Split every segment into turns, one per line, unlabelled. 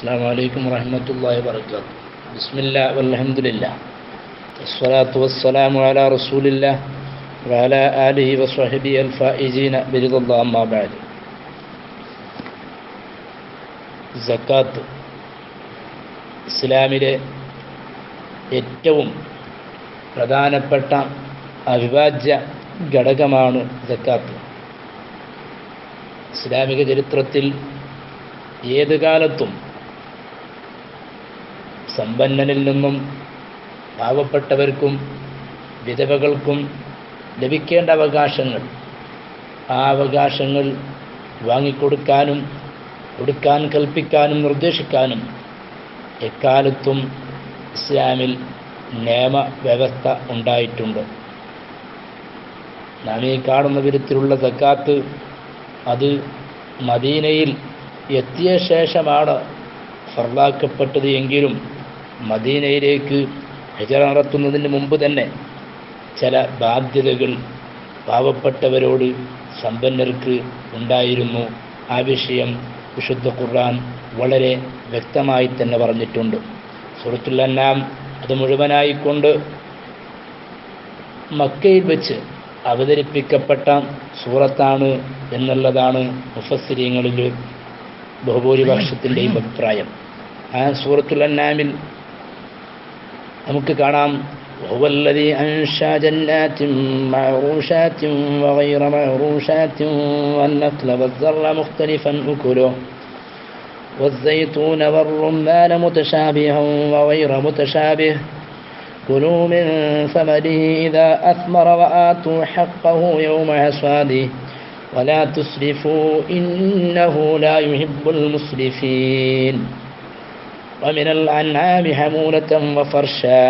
السلام عليكم ورحمة الله وبركاته بسم الله والحمد لله والصلاة والسلام على رسول الله وعلى آله وصحبه الفائزين برضا الله أما بعد സക്കാത്ത് ഇസ്ലാമിലെ ഏറ്റവും പ്രധാനപ്പെട്ട അവിഭാജ്യ ഘടകമാണ് സക്കാത്ത് ഇസ്ലാമിക ചരിത്രത്തിൽ ഏത് കാലത്തും സമ്പന്നനിൽ നിന്നും പാവപ്പെട്ടവർക്കും വിധവകൾക്കും ലഭിക്കേണ്ട അവകാശങ്ങൾ ആ അവകാശങ്ങൾ വാങ്ങിക്കൊടുക്കാനും കൊടുക്കാൻ കൽപ്പിക്കാനും നിർദ്ദേശിക്കാനും എക്കാലത്തും ഇസ്ലാമിൽ നിയമ വ്യവസ്ഥ ഉണ്ടായിട്ടുണ്ട് നാം ഈ കാണുന്ന വിധത്തിലുള്ള സക്കാത്ത് അത് മദീനയിൽ എത്തിയ ശേഷമാണ് ഫർലാക്കപ്പെട്ടത് എങ്കിലും മദീനയിലേക്ക് ഹിജറ നടത്തുന്നതിന് മുമ്പ് തന്നെ ചില ബാധ്യതകൾ പാവപ്പെട്ടവരോട് സമ്പന്നർക്ക് ഉണ്ടായിരുന്നു ആ വിഷയം വിശുദ്ധ ഖുർആൻ വളരെ വ്യക്തമായി തന്നെ പറഞ്ഞിട്ടുണ്ട് സുഹൃത്തുല്ലാം അത് മുഴുവനായിക്കൊണ്ട് മക്കയിൽ വെച്ച് അവതരിപ്പിക്കപ്പെട്ട സൂറത്താണ് എന്നുള്ളതാണ് മുഫസ്സിരിങ്ങളിൽ ബഹുഭൂരിപക്ഷത്തിൻ്റെയും അഭിപ്രായം ആ സൂറത്തുൽ അന്നാമിൽ നമുക്ക് കാണാം هو الذي أنشأ جنات معروشات وغير معروشات والنخل والزرع مختلفا أكله والزيتون والرمان متشابها وغير متشابه كلوا من ثمره إذا أثمر وآتوا حقه يوم حصاده ولا تسرفوا إنه لا يحب المسرفين ومن الأنعام حمولة وفرشا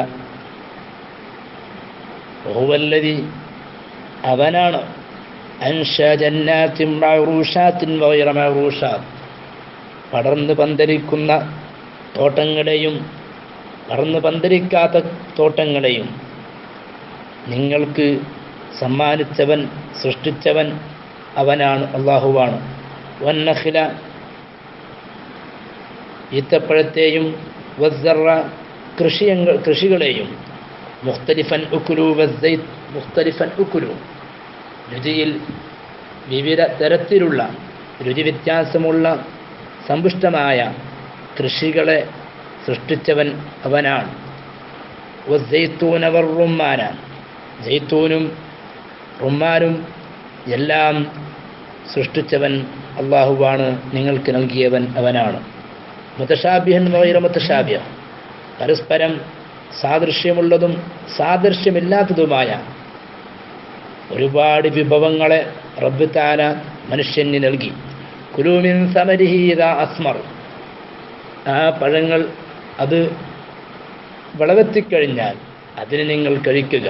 وهو الذي അവനാണ് അൻഷ ജന്നാത്തിൻ മഅറൂഷാത്തിൻ വഗൈറ മഅറൂഷാത്ത് പടർന്ന് പന്തലിക്കുന്ന തോട്ടങ്ങളെയും പടർന്ന് പന്തലിക്കാത്ത തോട്ടങ്ങളെയും നിങ്ങൾക്ക് സമ്മാനിച്ചവൻ സൃഷ്ടിച്ചവൻ അവനാണ് അള്ളാഹുവാണ് വന്നഖില ഈത്തപ്പഴത്തെയും വസ്സറ കൃഷിയങ്ങൾ കൃഷികളെയും മുഖ്തലിഫൻ ഉക്കുലു വസ്സൈ മുഖ്തലിഫൻ ഉക്കുലു രുചിയിൽ വിവിധ തരത്തിലുള്ള രുചി വ്യത്യാസമുള്ള സമ്പുഷ്ടമായ കൃഷികളെ സൃഷ്ടിച്ചവൻ അവനാണ് വസ്സൈത്തൂനവർ റുമ്മാന ജയ്ത്തൂനും റുമ്മാനും എല്ലാം സൃഷ്ടിച്ചവൻ അള്ളാഹുവാണ് നിങ്ങൾക്ക് നൽകിയവൻ അവനാണ് മുത്തശാബിഹൻ വൈറ മുത്തശാബിയ പരസ്പരം സാദൃശ്യമുള്ളതും സാദൃശ്യമില്ലാത്തതുമായ ഒരുപാട് വിഭവങ്ങളെ റബ്ബ് താല മനുഷ്യന് നൽകി കുലൂമിൻ സമരിഹീത അസ്മർ ആ പഴങ്ങൾ അത് വിളവെത്തിക്കഴിഞ്ഞാൽ അതിന് നിങ്ങൾ കഴിക്കുക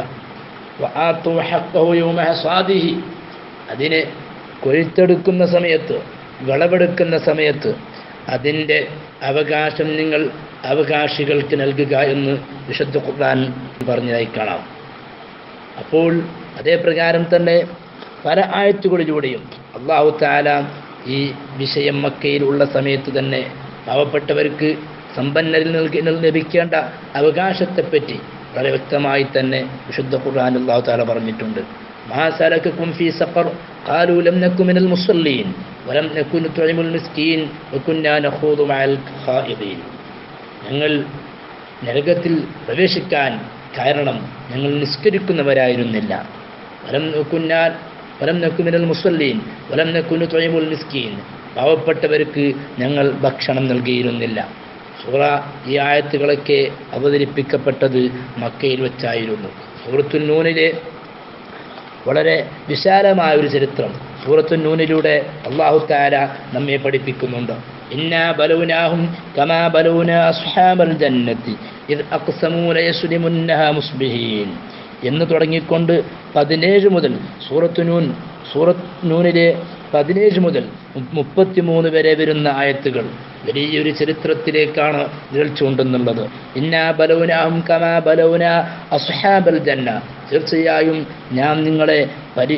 സ്വാദിഹി അതിനെ കൊയ്ത്തെടുക്കുന്ന സമയത്ത് വിളവെടുക്കുന്ന സമയത്ത് അതിൻ്റെ അവകാശം നിങ്ങൾ അവകാശികൾക്ക് നൽകുക എന്ന് വിശുദ്ധ ഖുർആൻ പറഞ്ഞതായി കാണാം അപ്പോൾ അതേ പ്രകാരം തന്നെ പല ആയത്തുകളിലൂടെയും അള്ളാഹു താല ഈ വിഷയം മക്കയിലുള്ള സമയത്ത് തന്നെ പാവപ്പെട്ടവർക്ക് സമ്പന്നരിൽ നൽകി ലഭിക്കേണ്ട അവകാശത്തെപ്പറ്റി വളരെ വ്യക്തമായി തന്നെ വിശുദ്ധ ഖുർആൻ അള്ളാഹു താല പറഞ്ഞിട്ടുണ്ട് ما سلككم في سقر قالوا لم نكن من المصلين ولم نكن نطعم المسكين وكنا نخوض مع الخائضين ഞങ്ങൾ നരകത്തിൽ പ്രവേശിക്കാൻ കാരണം ഞങ്ങൾ നിസ്കരിക്കുന്നവരായിരുന്നില്ല വലം കുന്നാൻ വലം നക്കുമിനൽ മുസല്ലീൻ വലം നക്കുനു തൊഴിമുൽ മിസ്കീൻ പാവപ്പെട്ടവർക്ക് ഞങ്ങൾ ഭക്ഷണം നൽകിയിരുന്നില്ല സൂറ ഈ ആയത്തുകളൊക്കെ അവതരിപ്പിക്കപ്പെട്ടത് മക്കയിൽ വെച്ചായിരുന്നു സൂറത്തുൽ നൂനിലെ വളരെ വിശാലമായ ഒരു ചരിത്രം സൂറത്തു നൂനിലൂടെ അള്ളാഹു താര നമ്മെ പഠിപ്പിക്കുന്നുണ്ട് ഇന്നാ ബലൂനാഹും കമാ ബലൂന അസ്ഹാബൽ ജന്നത്തി ഇത് അക്സമൂലയസുലിമുന്നഹ മുസ്ബിഹീൻ എന്ന് തുടങ്ങിക്കൊണ്ട് പതിനേഴ് മുതൽ സൂറത്തു നൂൻ സൂറത്ത് നൂനിലെ പതിനേഴ് മുതൽ മുപ്പത്തിമൂന്ന് വരെ വരുന്ന ആയത്തുകൾ വലിയൊരു ചരിത്രത്തിലേക്കാണ് വിരൽ ചൂണ്ടുന്നുള്ളത് ഇന്നാ ബലൗനാഹും കമാ ബലൗന അസ്ഹാബൽ ജന്ന തീർച്ചയായും ഞാൻ നിങ്ങളെ പരി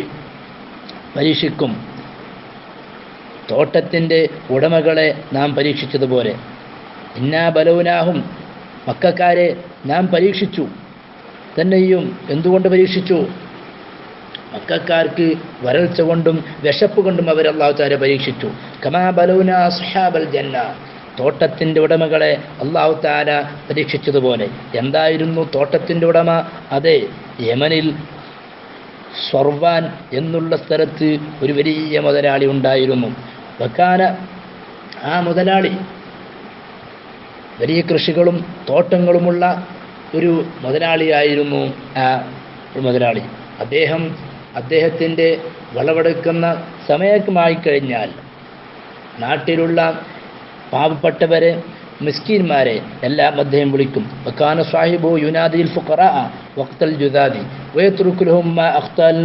പരീക്ഷിക്കും തോട്ടത്തിൻ്റെ ഉടമകളെ നാം പരീക്ഷിച്ചതുപോലെ ഇന്നാ ബലൗനാഹും മക്കാരെ നാം പരീക്ഷിച്ചു തന്നെയും എന്തുകൊണ്ട് പരീക്ഷിച്ചു മക്കാർക്ക് വരൾച്ച കൊണ്ടും വിശപ്പ് കൊണ്ടും അവർ അള്ളാഹു താര പരീക്ഷിച്ചു കമാ ബലൗന സുഹാബൽ ജന്ന തോട്ടത്തിൻ്റെ ഉടമകളെ അള്ളാഹു താര പരീക്ഷിച്ചതുപോലെ എന്തായിരുന്നു തോട്ടത്തിൻ്റെ ഉടമ അതെ യമനിൽ സ്വർവാൻ എന്നുള്ള സ്ഥലത്ത് ഒരു വലിയ മുതലാളി ഉണ്ടായിരുന്നു വക്കാന ആ മുതലാളി വലിയ കൃഷികളും തോട്ടങ്ങളുമുള്ള ഒരു മുതലാളിയായിരുന്നു ആ മുതലാളി അദ്ദേഹം അദ്ദേഹത്തിൻ്റെ വിളവെടുക്കുന്ന സമയമായി കഴിഞ്ഞാൽ നാട്ടിലുള്ള പാവപ്പെട്ടവരെ മിസ്കീന്മാരെ എല്ലാം അദ്ദേഹം വിളിക്കും വക്കാന സാഹിബു യുനാദിൽ ഫുഖറ വക്തൽ ജുദാദി വയത്തുറുക്കുലഹും മാ അഖ്തൽ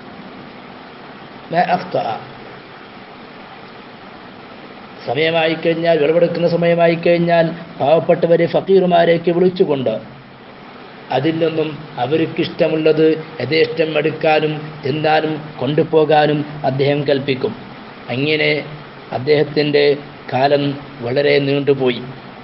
മാ അഖ്ത സമയമായി കഴിഞ്ഞാൽ വിളവെടുക്കുന്ന സമയമായി കഴിഞ്ഞാൽ പാവപ്പെട്ടവരെ ഫക്കീറുമാരെയൊക്കെ വിളിച്ചുകൊണ്ട് അതിൽ നിന്നും അവർക്കിഷ്ടമുള്ളത് യഥേഷ്ടം എടുക്കാനും തിന്നാനും കൊണ്ടുപോകാനും അദ്ദേഹം കൽപ്പിക്കും അങ്ങനെ അദ്ദേഹത്തിൻ്റെ കാലം വളരെ നീണ്ടുപോയി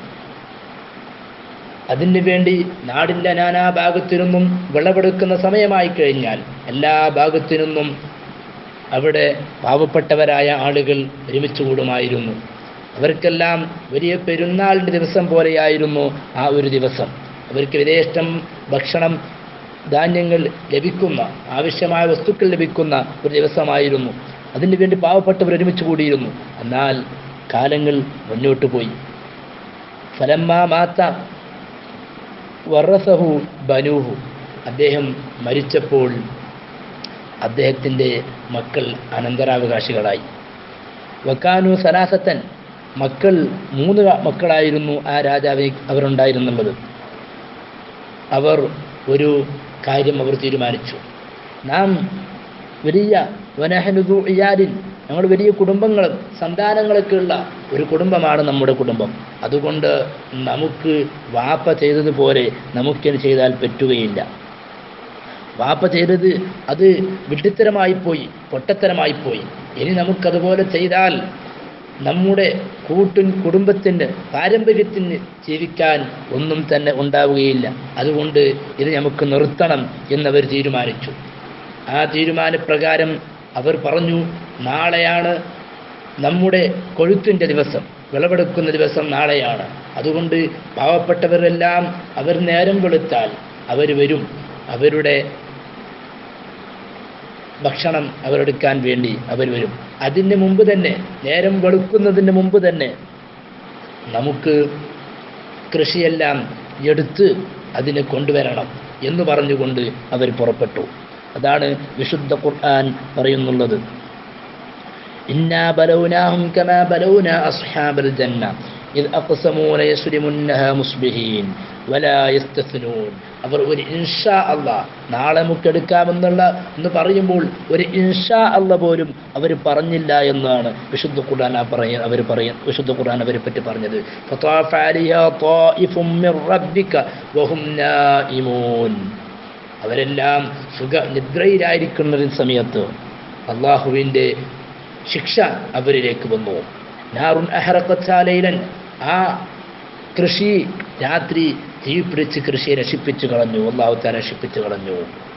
അതിനു വേണ്ടി നാടിൻ്റെ നാനാ ഭാഗത്തു നിന്നും വിളവെടുക്കുന്ന സമയമായി കഴിഞ്ഞാൽ എല്ലാ ഭാഗത്തു നിന്നും അവിടെ പാവപ്പെട്ടവരായ ആളുകൾ ഒരുമിച്ച് കൂടുമായിരുന്നു അവർക്കെല്ലാം വലിയ പെരുന്നാളിൻ്റെ ദിവസം പോലെയായിരുന്നു ആ ഒരു ദിവസം അവർക്ക് യഥേഷ്ടം ഭക്ഷണം ധാന്യങ്ങൾ ലഭിക്കുന്ന ആവശ്യമായ വസ്തുക്കൾ ലഭിക്കുന്ന ഒരു ദിവസമായിരുന്നു അതിനു വേണ്ടി പാവപ്പെട്ടവർ ഒരുമിച്ച് കൂടിയിരുന്നു എന്നാൽ കാലങ്ങൾ മുന്നോട്ട് പോയി ഫലമ്മ മാത്ത വറസഹു ബനൂഹു അദ്ദേഹം മരിച്ചപ്പോൾ അദ്ദേഹത്തിൻ്റെ മക്കൾ അനന്തരാവകാശികളായി വക്കാനു സലാസത്തൻ മക്കൾ മൂന്ന് മക്കളായിരുന്നു ആ രാജാവിന് അവരുണ്ടായിരുന്നുള്ളത് അവർ ഒരു കാര്യം അവർ തീരുമാനിച്ചു നാം വലിയ വനഹനുദു ഇയാലിൻ ഞങ്ങൾ വലിയ കുടുംബങ്ങളും സന്താനങ്ങളൊക്കെ ഉള്ള ഒരു കുടുംബമാണ് നമ്മുടെ കുടുംബം അതുകൊണ്ട് നമുക്ക് വാപ്പ ചെയ്തതുപോലെ നമുക്കിത് ചെയ്താൽ പറ്റുകയില്ല വാപ്പ ചെയ്തത് അത് വിഡ്ഢിത്തരമായിപ്പോയി പൊട്ടത്തരമായിപ്പോയി ഇനി നമുക്കതുപോലെ ചെയ്താൽ നമ്മുടെ കൂട്ടും കുടുംബത്തിന് പാരമ്പര്യത്തിന് ജീവിക്കാൻ ഒന്നും തന്നെ ഉണ്ടാവുകയില്ല അതുകൊണ്ട് ഇത് നമുക്ക് നിർത്തണം എന്നവർ തീരുമാനിച്ചു ആ തീരുമാനപ്രകാരം അവർ പറഞ്ഞു നാളെയാണ് നമ്മുടെ കൊഴുത്തിൻ്റെ ദിവസം വിളവെടുക്കുന്ന ദിവസം നാളെയാണ് അതുകൊണ്ട് പാവപ്പെട്ടവരെല്ലാം അവർ നേരം വെളുത്താൽ അവർ വരും അവരുടെ ഭക്ഷണം അവരെടുക്കാൻ വേണ്ടി അവർ വരും അതിന് മുമ്പ് തന്നെ നേരം വെളുക്കുന്നതിന് മുമ്പ് തന്നെ നമുക്ക് കൃഷിയെല്ലാം എടുത്ത് അതിനെ കൊണ്ടുവരണം എന്ന് പറഞ്ഞുകൊണ്ട് അവർ പുറപ്പെട്ടു അതാണ് വിശുദ്ധ ഖുർആൻ പറയുന്നുള്ളത് ഇന്നാ ബലൗനാഹും കമാ ബലൗന അസ്ഹാബൽ ജന്ന ഇദ് അഖ്സമൂ ലയസ്രിമുന്നഹ മുസ്ബിഹീൻ വലാ യസ്തസ്നൂൻ അവർ ഒരു ഇൻഷാ അല്ലാ നാളെ മുക്കെടുക്കാമെന്നുള്ള എന്ന് പറയുമ്പോൾ ഒരു ഇൻഷാ അല്ല പോലും അവർ പറഞ്ഞില്ല എന്നാണ് വിശുദ്ധ ഖുർആൻ ആ പറയ അവർ പറയ വിശുദ്ധ ഖുർആൻ അവരെ പറ്റി പറഞ്ഞത് ഫതാഫ അലിഹാ ത്വായിഫും മിർ റബ്ബിക വഹും നായിമൂൻ അവരെല്ലാം സുഖ നിദ്രയിലായിരിക്കുന്ന സമയത്ത് അള്ളാഹുവിൻ്റെ ശിക്ഷ അവരിലേക്ക് വന്നു നാറുൻ അഹറക്കച്ചാലയിലൻ ആ കൃഷി രാത്രി തീ പിടിച്ച് കൃഷിയെ നശിപ്പിച്ചു കളഞ്ഞു അള്ളാഹുത്താ നശിപ്പിച്ചു കളഞ്ഞു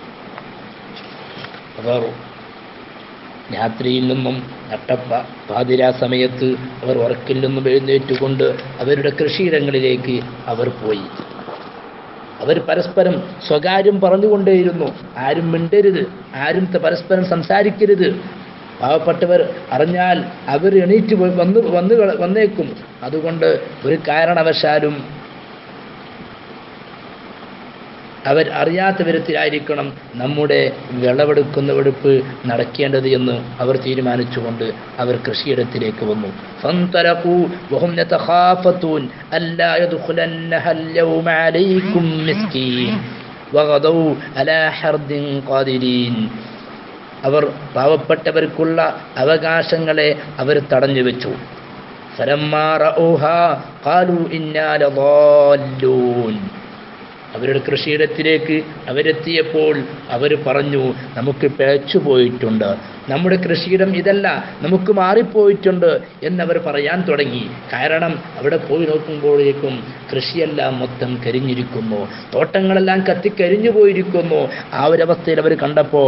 അവർ രാത്രിയിൽ നിന്നും നട്ടപ്പ പാതിരാ സമയത്ത് അവർ ഉറക്കിൽ നിന്നും എഴുന്നേറ്റുകൊണ്ട് അവരുടെ കൃഷിയിടങ്ങളിലേക്ക് അവർ പോയി അവർ പരസ്പരം സ്വകാര്യം പറഞ്ഞുകൊണ്ടേയിരുന്നു ആരും മിണ്ടരുത് ആരും ത- പരസ്പരം സംസാരിക്കരുത് പാവപ്പെട്ടവർ അറിഞ്ഞാൽ അവർ എണീറ്റ് പോയി വന്ന് വന്ന് കള- വന്നേക്കും അതുകൊണ്ട് ഒരു കാരണവശാലും അവർ അറിയാത്ത വിധത്തിലായിരിക്കണം നമ്മുടെ വിളവെടുക്കുന്ന വെടുപ്പ് നടക്കേണ്ടത് എന്ന് അവർ തീരുമാനിച്ചുകൊണ്ട് അവർ കൃഷിയിടത്തിലേക്ക് വന്നു فانطلقوا وهم يتخافتون ألا يدخلنها اليوم عليكم مسكين وغدوا على حرد قادرين അവർ പാവപ്പെട്ടവർക്കുള്ള അവകാശങ്ങളെ അവർ തടഞ്ഞു വെച്ചു فلما رأوها قالوا إنا لضالون അവരുടെ കൃഷിയിടത്തിലേക്ക് അവരെത്തിയപ്പോൾ അവർ പറഞ്ഞു നമുക്ക് പിഴച്ചു പോയിട്ടുണ്ട് നമ്മുടെ കൃഷിയിടം ഇതല്ല നമുക്ക് മാറിപ്പോയിട്ടുണ്ട് എന്നവർ പറയാൻ തുടങ്ങി കാരണം അവിടെ പോയി നോക്കുമ്പോഴേക്കും കൃഷിയെല്ലാം മൊത്തം കരിഞ്ഞിരിക്കുന്നു തോട്ടങ്ങളെല്ലാം കത്തിക്കരിഞ്ഞു പോയിരിക്കുന്നു ആ ഒരു അവസ്ഥയിൽ അവർ കണ്ടപ്പോൾ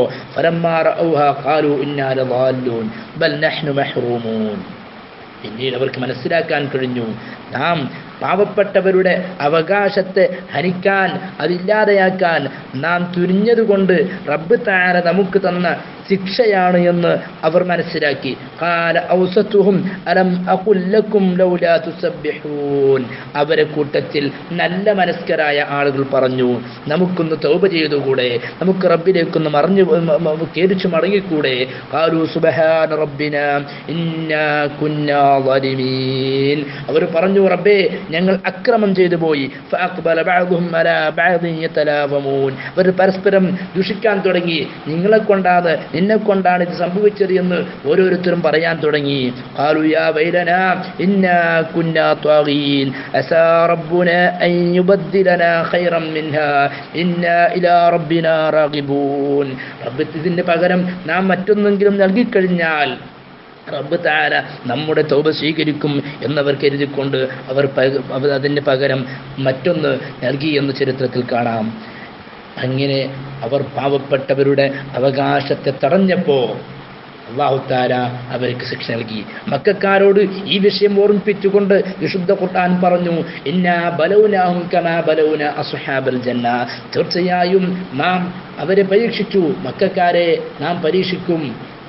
പിന്നീട് അവർക്ക് മനസ്സിലാക്കാൻ കഴിഞ്ഞു നാം പാവപ്പെട്ടവരുടെ അവകാശത്തെ ഹനിക്കാൻ അതില്ലാതെയാക്കാൻ നാം തുനിഞ്ഞതുകൊണ്ട് റബ്ബ് താര നമുക്ക് തന്ന ശിക്ഷയാണ് എന്ന് അവർ മനസ്സിലാക്കി കാല ഔസത്തുഹും അലം അകുല്ലക്കും ലൗലാ തുസബ്ബിഹൂൻ അവരെ കൂട്ടത്തിൽ നല്ല മനസ്കരായ ആളുകൾ പറഞ്ഞു നമുക്കൊന്ന് തൗബ ചെയ്തുകൂടെ നമുക്ക് റബ്ബിലേക്കൊന്ന് മറിഞ്ഞു കേരിച്ചു മടങ്ങിക്കൂടെ കാലു സുബഹാന റബ്ബിന ഇന്നാ കുന്നാ ളാലിമീൻ അവർ പറഞ്ഞു റബ്ബേ ഞങ്ങൾ അക്രമം ചെയ്തു പോയി ഫഅഖ്ബല ബഅദുഹും അലാ ബഅദിൻ യതലാവമൂൻ അവർ പരസ്പരം ദുഷിക്കാൻ തുടങ്ങി നിങ്ങളെ കൊണ്ടാണ് നിന്നെ കൊണ്ടാണ് ഇത് സംഭവിച്ചത് എന്ന് ഓരോരുത്തരും പറയാൻ തുടങ്ങി ഖാലു യാ വൈലനാ ഇന്നാ കുന്നാ ത്വാഗീൻ അസാ റബ്ബുനാ അൻ യുബദ്ദിലനാ ഖൈറൻ മിൻഹാ ഇന്നാ ഇലാ റബ്ബിനാ റാഗിബൂൻ റബ്ബ് ഇതിന് പകരം നാം മറ്റൊന്നെങ്കിലും നൽകിക്കഴിഞ്ഞാൽ റബ്ബ് താര നമ്മുടെ തൗബ സ്വീകരിക്കും എന്നവർ കരുതിക്കൊണ്ട് അവർ പക- അവർ അതിന് പകരം മറ്റൊന്ന് നൽകി എന്ന് ചരിത്രത്തിൽ കാണാം അങ്ങനെ അവർ പാവപ്പെട്ടവരുടെ അവകാശത്തെ തടഞ്ഞപ്പോൾ അള്ളാഹുത്താര അവർക്ക് ശിക്ഷ നൽകി മക്കാരോട് ഈ വിഷയം ഓർമ്മിപ്പിച്ചുകൊണ്ട് വിശുദ്ധ ഖുർആൻ പറഞ്ഞു ഇന്നാ ബലൗനാഹും കമാ ബലൗന അസ്ഹാബൽ ജന്ന തീർച്ചയായും നാം അവരെ പരീക്ഷിച്ചു മക്കാരെ നാം പരീക്ഷിക്കും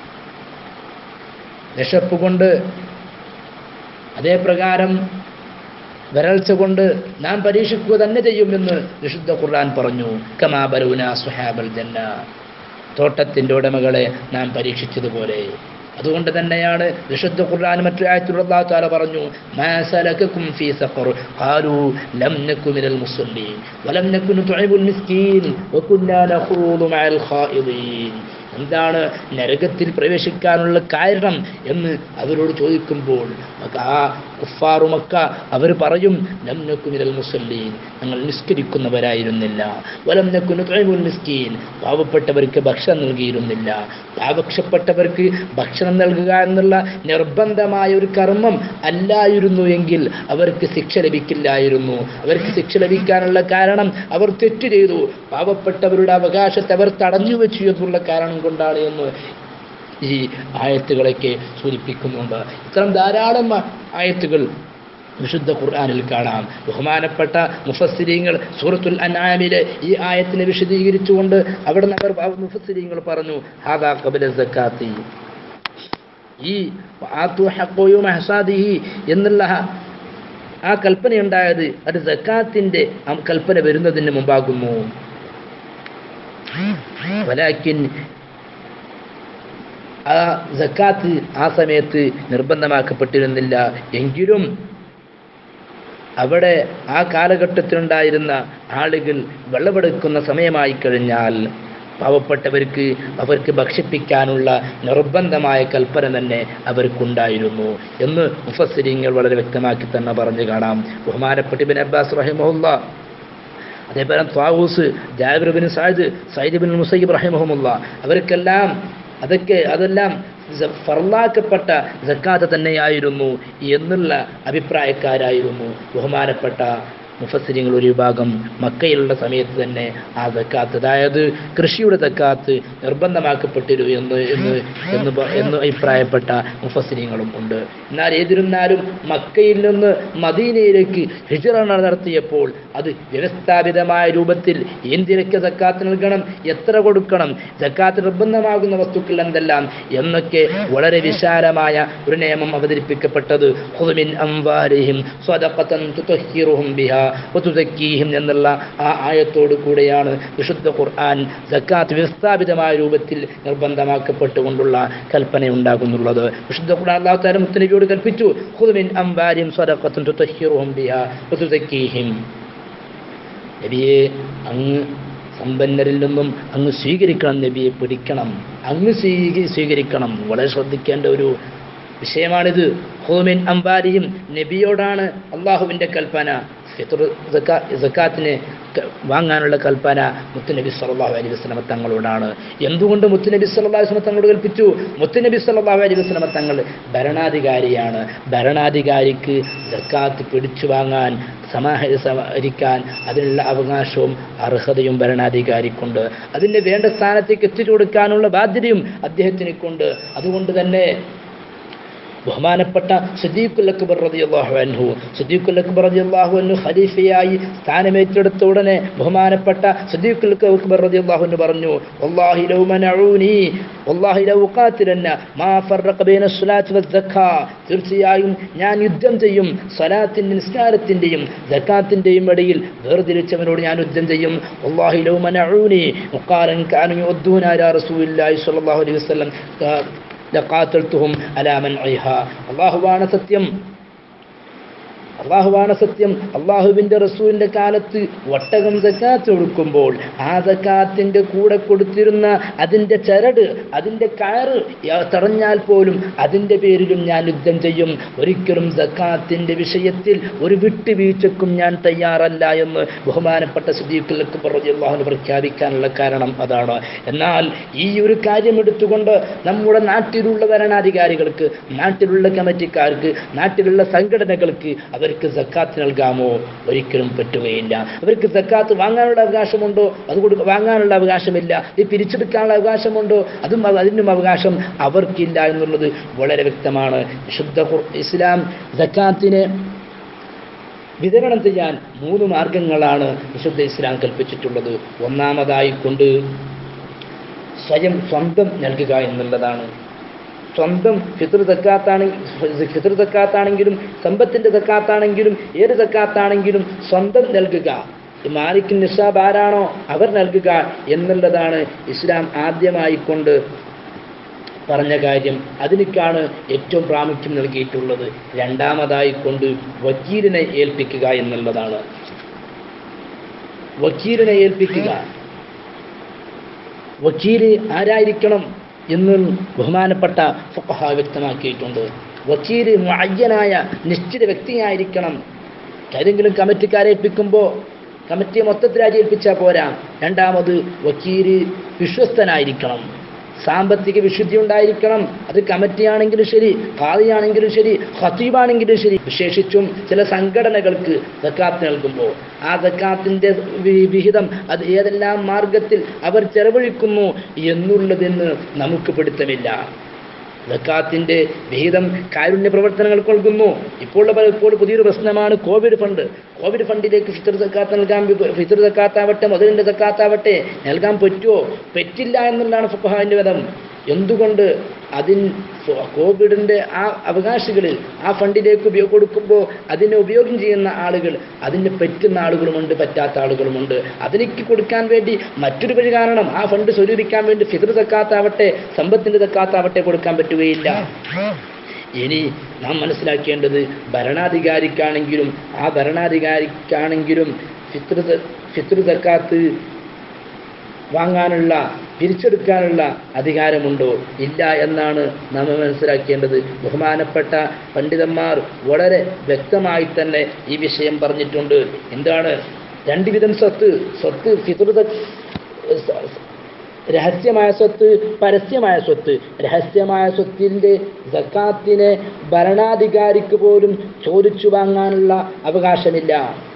വിശപ്പ് കൊണ്ട് അതേ പ്രകാരം വരൾച്ച കൊണ്ട് നാം പരീക്ഷിക്കുക തന്നെ ചെയ്യുമെന്ന് വിശുദ്ധ ഖുർആൻ പറഞ്ഞു കമാ ബലൂന സുഹാബൽ ജന്ന തോട്ടത്തിൻ്റെ ഉടമകളെ നാം പരീക്ഷിച്ചതുപോലെ അതുകൊണ്ട് തന്നെയാണ് വിശുദ്ധ ഖുർആൻ മറ്റു ആയത്തുള്ള അല്ലാഹു തആല പറഞ്ഞു മാ സലകകും ഫീ സഖർ ഖാലു ലം നകു മിനൽ മുസല്ലീൻ വലം നകു നുത്ഇമുൽ മിസ്കീൻ വകുന്നാ നഖൂദു മഅൽ ഖായിദീൻ എന്താണ് നരകത്തിൽ പ്രവേശിക്കാനുള്ള കാരണം എന്ന് അവരോട് ചോദിക്കുമ്പോൾ ആ കുഫാറുമക്ക അവർ പറയും ലം നക്കു മിനൽ മുസല്ലീൻ ഞങ്ങൾ നിസ്കരിക്കുന്നവരായിരുന്നില്ല വലം നക്കു നുത്ഇമുൽ മിസ്കീൻ പാവപ്പെട്ടവർക്ക് ഭക്ഷണം നൽകിയിരുന്നില്ല പാവക്ഷപ്പെട്ടവർക്ക് ഭക്ഷണം നൽകുക എന്നുള്ള നിർബന്ധമായ ഒരു കർമ്മം അല്ലായിരുന്നു എങ്കിൽ അവർക്ക് ശിക്ഷ ലഭിക്കില്ലായിരുന്നു അവർക്ക് ശിക്ഷ ലഭിക്കാനുള്ള കാരണം അവർ തെറ്റ് ചെയ്തു പാവപ്പെട്ടവരുടെ അവകാശത്തെ അവർ തടഞ്ഞു വെച്ചു എന്നുള്ള കാരണം കൊണ്ടാണ് എന്ന് ഈ ആയത്തുകളൊക്കെ സൂചിപ്പിക്കുന്നുണ്ട് ഇത്തരം ധാരാളം ആയത്തുകൾ വിശുദ്ധ ഖുർആനിൽ കാണാം ബഹുമാനപ്പെട്ട മുഫസ്സിരീങ്ങൾ സൂറത്തുൽ അനാമിലെ ഈ ആയത്തിനെ വിശദീകരിച്ചുകൊണ്ട് അവിടെ നിന്ന് അവർ മുഫസ്സിരീങ്ങൾ പറഞ്ഞു ഹാദാ കബല സക്കാത്തി ഈ ആത്തു ഹക്കോയും അഹസാദിഹി എന്നുള്ള ആ കൽപ്പനയുണ്ടായത് അത് സക്കാത്തിൻ്റെ ആ കൽപ്പന വരുന്നതിന് മുമ്പാകുന്നു വലാക്കിൻ ആ സക്കാത്ത് ആ സമയത്ത് നിർബന്ധമാക്കപ്പെട്ടിരുന്നില്ല എങ്കിലും അവിടെ ആ കാലഘട്ടത്തിലുണ്ടായിരുന്ന ആളുകൾ വെള്ളമെടുക്കുന്ന സമയമായി കഴിഞ്ഞാൽ പാവപ്പെട്ടവർക്ക് അവർക്ക് ഭക്ഷിപ്പിക്കാനുള്ള നിർബന്ധമായ കൽപ്പന തന്നെ അവർക്കുണ്ടായിരുന്നു എന്ന് മുഫസ്സിരിങ്ങൾ വളരെ വ്യക്തമാക്കി തന്നെ പറഞ്ഞു കാണാം ബഹുമാനപ്പെട്ട ബിൻ അബ്ബാസ് റഹിമുല്ല അതേപോലെ Tawus Jabir bin Zaid Saeed bin Musayyib റഹിമഹമുല്ല അവർക്കെല്ലാം അതൊക്കെ അതെല്ലാം സ- ഫർലാക്കപ്പെട്ട സക്കാത്ത് തന്നെയായിരുന്നു എന്നുള്ള അഭിപ്രായക്കാരായിരുന്നു ബഹുമാനപ്പെട്ട മുഫസ്സിരിങ്ങൾ ഒരു വിഭാഗം മക്കയിലുള്ള സമയത്ത് തന്നെ ആ സക്കാത്ത് അതായത് കൃഷിയുടെ സക്കാത്ത് നിർബന്ധമാക്കപ്പെട്ടിരു എന്ന് എന്ന് എന്ന് പ- എന്ന് അഭിപ്രായപ്പെട്ട മുഫസ്സിരിങ്ങളും ഉണ്ട് എന്നാൽ ഏതിരുന്നാലും മക്കയിൽ നിന്ന് മദീനയിലേക്ക് ഹിജറ നടത്തിയപ്പോൾ അത് വ്യവസ്ഥാപിതമായ രൂപത്തിൽ എന്തിനൊക്കെ സക്കാത്ത് നൽകണം എത്ര കൊടുക്കണം സക്കാത്ത് നിർബന്ധമാകുന്ന വസ്തുക്കൾ എന്തെല്ലാം എന്നൊക്കെ വളരെ വിശാലമായ ഒരു നിയമം അവതരിപ്പിക്കപ്പെട്ടത് ഖുദ്മിൻ അംവാരിഹിം സ്വദഖതൻ തുതഹിറുഹും ബിഹാ വതുസക്കീഹിം എന്നുള്ള ആ ആയത്തോട് കൂടെയാണ് വിശുദ്ധ ഖുർആൻ സക്കാത്ത് വ്യവസ്ഥാപിതമായ രൂപത്തിൽ നിർബന്ധമാക്കപ്പെട്ടുകൊണ്ടുള്ള കൽപ്പന ഉണ്ടാകുന്നുള്ളത് വിശുദ്ധ ഖുർആൻ അല്ലാഹു തആല മുത്തനബിയോട് കൽപ്പിച്ചു ഖുദ്മിൻ അംവാരിഹിം സ്വദഖതൻ തുതഹിറുഹും ബിഹാ വതുസക്കീഹിം നബിയെ അങ്ങ് സമ്പന്നരിൽ നിന്നും അങ്ങ് സ്വീകരിക്കണം നബിയെ പിടിക്കണം അങ്ങ് സ്വീകരി സ്വീകരിക്കണം വളരെ ശ്രദ്ധിക്കേണ്ട ഒരു വിഷയമാണിത് ഹോമിൻ അംബാരിയും നബിയോടാണ് അള്ളാഹുവിൻ്റെ കൽപ്പന ഫിത്ർ സക്കാ- സക്കാത്തിന് ക- വാങ്ങാനുള്ള കൽപ്പന മുത്തുനബി സല്ലല്ലാഹു അലൈഹി വസല്ലമ തങ്ങളോടാണ് എന്തുകൊണ്ട് മുത്തുനബി സല്ലല്ലാഹു അലൈഹി വസല്ലമ തങ്ങളോട് കൽപ്പിച്ചു മുത്തുനബി സല്ലല്ലാഹു അലൈഹി വസല്ലമ തങ്ങൾ ഭരണാധികാരിയാണ് ഭരണാധികാരിക്ക് സക്കാത്ത് പിടിച്ചു വാങ്ങാൻ സമാഹരി സമാഹരിക്കാൻ അതിനുള്ള അവകാശവും അർഹതയും ഭരണാധികാരിക്കുണ്ട് അതിൻ്റെ വേണ്ട സ്ഥാനത്തേക്ക് എത്തിച്ചു കൊടുക്കാനുള്ള ബാധ്യതയും അദ്ദേഹത്തിന് കൊണ്ട് അതുകൊണ്ട് തന്നെ ബഹുമാനപ്പെട്ട സദീഖുൽ അക്ബർ റളിയല്ലാഹു അൻഹു സദീഖുൽ അക്ബർ റളിയല്ലാഹു അൻഹു ഖലീഫയായി സ്ഥാനമേറ്റെടുത്ത ഉടനെ ബഹുമാനപ്പെട്ട സദീഖുൽ അക്ബർ റളിയല്ലാഹു അൻഹു പറഞ്ഞു വല്ലാഹി ലൗ മനഊനി വല്ലാഹി ലൗ ഖാതിലന്ന മാ ഫറഖ ബൈന സ്വലാത്തി വസ്സക്കാ തീർച്ചയായും ഞാൻ യുദ്ധം ചെയ്യും സ്വലാത്തിൻ്റെ നിസ്കാരത്തിൻ്റെയും സക്കാത്തിൻ്റെയും ഇടയിൽ വേർതിരിച്ചവനോട് ഞാൻ യുദ്ധം ചെയ്യും വല്ലാഹി ലൗ മനഊനി മുഖാലൻ കാനു യുദ്ദൂന അലാ റസൂലില്ലാഹി സ്വല്ലല്ലാഹു അലൈഹി വസല്ലം ലഖാത്തൽത്തുഹും അലാമൻ ഐഹ അള്ളാഹുവാണ് സത്യം അള്ളാഹുവാണ് സത്യം അള്ളാഹുവിൻ്റെ റസൂലിൻ്റെ കാലത്ത് ഒട്ടകം സക്കാത്ത് കൊടുക്കുമ്പോൾ ആ സക്കാത്തിൻ്റെ കൂടെ കൊടുത്തിരുന്ന അതിൻ്റെ ചരട് അതിൻ്റെ കയറ് യ- തടഞ്ഞാൽ പോലും അതിൻ്റെ പേരിലും ഞാൻ യുദ്ധം ചെയ്യും ഒരിക്കലും സക്കാത്തിൻ്റെ വിഷയത്തിൽ ഒരു വിട്ടുവീഴ്ചക്കും ഞാൻ തയ്യാറല്ല എന്ന് ബഹുമാനപ്പെട്ട സുദീഖിലേക്ക് പറഞ്ഞു അള്ളാഹുന് പ്രഖ്യാപിക്കാനുള്ള കാരണം അതാണ് എന്നാൽ ഈ ഒരു കാര്യം എടുത്തുകൊണ്ട് നമ്മുടെ നാട്ടിലുള്ള ഭരണാധികാരികൾക്ക് നാട്ടിലുള്ള കമ്മിറ്റിക്കാർക്ക് നാട്ടിലുള്ള സംഘടനകൾക്ക് അവർക്ക് സക്കാത്ത് നൽകാമോ ഒരിക്കലും പറ്റുകയില്ല അവർക്ക് സക്കാത്ത് വാങ്ങാനുള്ള അവകാശമുണ്ടോ അത് കൊടുക്ക വാങ്ങാനുള്ള അവകാശമില്ല ഇത് പിരിച്ചെടുക്കാനുള്ള അവകാശമുണ്ടോ അതും അവ- അതിനും അവകാശം അവർക്കില്ല എന്നുള്ളത് വളരെ വ്യക്തമാണ് വിശുദ്ധ ഖുർ- ഇസ്ലാം സക്കാത്തിനെ വിതരണം ചെയ്യാൻ മൂന്ന് മാർഗങ്ങളാണ് വിശുദ്ധ ഇസ്ലാം കൽപ്പിച്ചിട്ടുള്ളത് ഒന്നാമതായി കൊണ്ട് സ്വയം സ്വന്തം നൽകുക എന്നുള്ളതാണ് സ്വന്തം ഫിത്ർ തക്കാത്താണെങ്കിൽ ഫിത്ർ തക്കാത്താണെങ്കിലും സമ്പത്തിൻ്റെ തക്കാത്താണെങ്കിലും ഏത് തക്കാത്താണെങ്കിലും സ്വന്തം നൽകുക ഈ മാലിക് നിസാബ് ആരാണോ അവർ നൽകുക എന്നുള്ളതാണ് ഇസ്ലാം ആദ്യമായി കൊണ്ട് പറഞ്ഞ കാര്യം അതിനേക്കാണ് ഏറ്റവും പ്രാമുഖ്യം നൽകിയിട്ടുള്ളത് രണ്ടാമതായി കൊണ്ട് വക്കീലിനെ ഏൽപ്പിക്കുക എന്നുള്ളതാണ് വക്കീലിനെ ഏൽപ്പിക്കുക വക്കീല് ആരായിരിക്കണം എന്ന് ബഹുമാനപ്പെട്ട ഫുഖഹ വ്യക്തമാക്കിയിട്ടുണ്ട് വക്കീല് മുഅയ്യനായ നിശ്ചിത വ്യക്തിയായിരിക്കണം ഏതെങ്കിലും കമ്മിറ്റിക്കാരെ ഏൽപ്പിക്കുമ്പോൾ കമ്മിറ്റിയെ മൊത്തത്തിലായി ഏൽപ്പിച്ചാൽ പോരാ രണ്ടാമത് വക്കീല് വിശ്വസ്തനായിരിക്കണം സാമ്പത്തിക വിശുദ്ധി ഉണ്ടായിരിക്കണം അത് കമ്മിറ്റിയാണെങ്കിലും ശരി ഖാദിയാണെങ്കിലും ശരി ഖത്തീബാണെങ്കിലും ശരി വിശേഷിച്ചും ചില സംഘടനകൾക്ക് സക്കാത്ത് നൽകുമ്പോൾ ആ സക്കാത്തിൻ്റെ വിഹിതം അത് ഏതെല്ലാം മാർഗത്തിൽ അവർ ചെലവഴിക്കുന്നു എന്നുള്ളതെന്ന് നമുക്ക് പിടുത്തമില്ല സക്കാത്തിൻ്റെ വിഹിതം കാരുണ്യ പ്രവർത്തനങ്ങൾക്ക് നൽകുന്നു ഇപ്പോൾ പല- ഇപ്പോൾ പുതിയൊരു പ്രശ്നമാണ് കോവിഡ് ഫണ്ട് കോവിഡ് ഫണ്ടിലേക്ക് ഫിത്തർ സക്കാത്ത് നൽകാൻ വി- ഫിത്തർ സക്കാത്താവട്ടെ മുതലിൻ്റെ സക്കാത്താവട്ടെ നൽകാൻ പറ്റുമോ പറ്റില്ല എന്നുള്ളതാണ് ഫുഖഹാൻ്റെ വിധം എന്തുകൊണ്ട് അതിൻ കോവിഡിൻ്റെ ആ അവകാശികളിൽ ആ ഫണ്ടിലേക്ക് ഉപയോഗം കൊടുക്കുമ്പോൾ അതിനെ ഉപയോഗം ചെയ്യുന്ന ആളുകൾ അതിന് പറ്റുന്ന ആളുകളുമുണ്ട് പറ്റാത്ത ആളുകളുമുണ്ട് അതിലേക്ക് കൊടുക്കാൻ വേണ്ടി മറ്റൊരു വഴി കാരണം ആ ഫണ്ട് സ്വരൂപിക്കാൻ വേണ്ടി ഫിതർ തക്കാത്താവട്ടെ സമ്പത്തിൻ്റെ തക്കാത്താവട്ടെ കൊടുക്കാൻ പറ്റുകയില്ല ഇനി നാം മനസ്സിലാക്കേണ്ടത് ഭരണാധികാരിക്കാണെങ്കിലും ആ ഭരണാധികാരിക്കാണെങ്കിലും ഫിത്ര ഫിത്ര തക്കാത്ത് വാങ്ങാനുള്ള പിരിച്ചെടുക്കാനുള്ള അധികാരമുണ്ടോ ഇല്ല എന്നാണ് നാം മനസ്സിലാക്കേണ്ടത് ബഹുമാനപ്പെട്ട പണ്ഡിതന്മാർ വളരെ വ്യക്തമായി തന്നെ ഈ വിഷയം പറഞ്ഞിട്ടുണ്ട് എന്താണ് രണ്ട് വിധം സ്വത്ത് സ്വത്ത് ഫിതുർ രഹസ്യമായ സ്വത്ത് പരസ്യമായ സ്വത്ത് രഹസ്യമായ സ്വത്തിൻ്റെ സക്കാത്തിനെ ഭരണാധികാരിക്ക് പോലും ചോദിച്ചു വാങ്ങാനുള്ള അവകാശമില്ല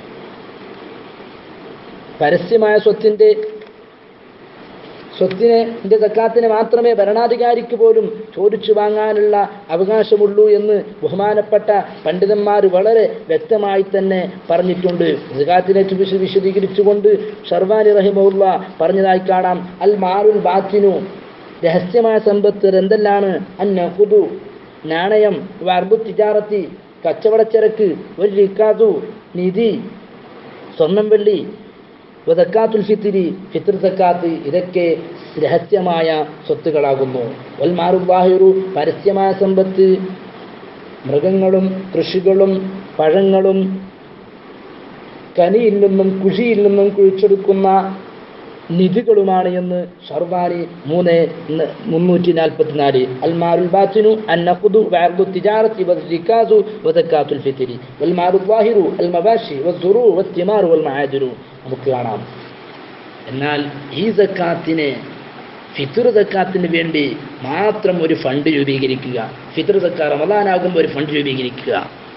പരസ്യമായ സ്വത്തിൻ്റെ സ്വത്തിനെ ന്റെ സക്കാത്തിനെ മാത്രമേ ഭരണാധികാരിക്ക് പോലും ചോദിച്ചു വാങ്ങാനുള്ള അവകാശമുള്ളൂ എന്ന് ബഹുമാനപ്പെട്ട പണ്ഡിതന്മാർ വളരെ വ്യക്തമായി തന്നെ പറഞ്ഞിട്ടുണ്ട് സക്കാത്തിനെ വിശ വിശദീകരിച്ചുകൊണ്ട് ഷർവാനി റഹിമുള്ള പറഞ്ഞതായി കാണാം അൽ മാറുൽ ബാത്തിനു രഹസ്യമായ സമ്പത്ത് എന്തെല്ലാണ് അന്നഹുദു നാണയം വർബു തിജാറത്തി കച്ചവടച്ചരക്ക് ഒരു റിക്കാതു നിധി സ്വർണം വെള്ളി വതക്കാത്തുൽ ഫിത്തിരി ഫിത്ർ സക്കാത്ത് ഇതൊക്കെ രഹസ്യമായ സ്വത്തുകളാകുന്നു വൽമാറുബാഹിറു പരസ്യമായ സമ്പത്ത് മൃഗങ്ങളും കൃഷികളും പഴങ്ങളും കനിയിൽ നിന്നും കുഷിയിൽ നിന്നും കുഴിച്ചെടുക്കുന്ന നിധികളുമാണ് എന്ന് ഷർവാനി മൂന്ന് ന- മുന്നൂറ്റി നാൽപ്പത്തിനാല് അൽമാറുൽ ബാത്തിനു അന്നഖുദു വഅർദു തിജാറത്തി വസ്രിക്കാസു വസക്കാത്തുൽ ഫിത്രി വൽമാറു ളാഹിറു അൽമബാഷി വസ്സുറു വത്തിമാറു വൽമആദിനു നമുക്ക് കാണാം എന്നാൽ ഈ സക്കാത്തിനെ ഫിത്തർ സക്കാത്തിന് വേണ്ടി മാത്രം ഒരു ഫണ്ട് രൂപീകരിക്കുക ഫിത്തർ സക്കാ റമദാനാകുമ്പോൾ ഒരു ഫണ്ട് രൂപീകരിക്കുക